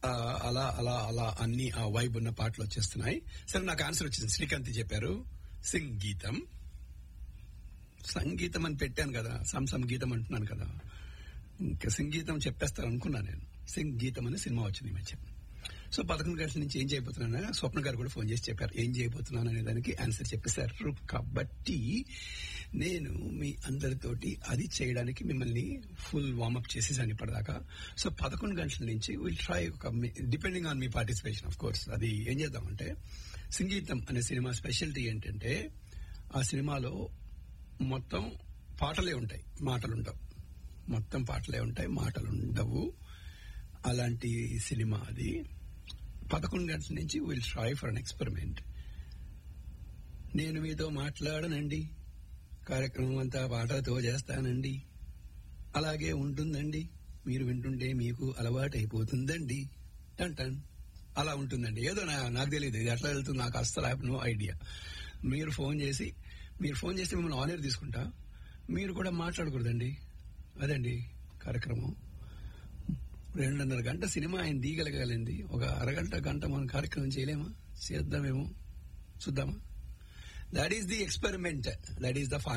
ఆ, అలా అలా అలా అన్ని ఆ వైబ్ ఉన్న పాటలు వచ్చేస్తున్నాయి సరే నాకు ఆన్సర్ వచ్చింది శ్రీకాంత్ చెప్పారు సంగీతం సంగీతం అని పెట్టాను కదా సం సంగీతం అంటున్నాను కదా ఇంకా సంగీతం చెప్పేస్తారు అనుకున్నాను నేను సంగీతం అనే సినిమా వచ్చింది ఈ మధ్య సో పదకొండు గంటల నుంచి ఏం చేయబోతున్నాను స్వప్న గారు కూడా ఫోన్ చేసి చెప్పారు ఏం చేయబోతున్నాను అనే దానికి ఆన్సర్ చెప్పేశారు కాబట్టి నేను మీ అందరితోటి అది చేయడానికి మిమ్మల్ని ఫుల్ వార్మప్ చేసేసాను ఇప్పటిదాకా సో పదకొండు గంటల నుంచి విల్ ట్రై ఒక డిపెండింగ్ ఆన్ మీ పార్టిసిపేషన్ ఆఫ్ కోర్స్ అది ఏం చేద్దామంటే సంగీతం అనే సినిమా స్పెషాలిటీ ఏంటంటే ఆ సినిమాలో మొత్తం పాటలే ఉంటాయి మాటలు ఉండవు మొత్తం పాటలే ఉంటాయి మాటలు ఉండవు అలాంటి సినిమా అది పదకొండు గంటల నుంచి will try for an experiment నేను మీతో మాట్లాడనండి కార్యక్రమం అంతా పాటలతో చేస్తానండి అలాగే ఉంటుందండి మీరు వింటుంటే మీకు అలవాటు అయిపోతుందండి టన్ టన్ అలా ఉంటుందండి ఏదో నా- నాకు తెలియదు ఇది ఎట్లా వెళ్తుంది నాకు అస్సలు హ్యావ్ నో ఐడియా మీరు ఫోన్ చేసి మీరు ఫోన్ చేస్తే మిమ్మల్ని ఆనర్ తీసుకుంటా మీరు కూడా మాట్లాడకూడదండి అదండి కార్యక్రమం రెండున్నర గంట సినిమా ఆయన తీయగలగాలండి ఒక అరగంట గంట మనం కార్యక్రమం చేయలేమా చేద్దామేమో చూద్దామా that is the experiment that is the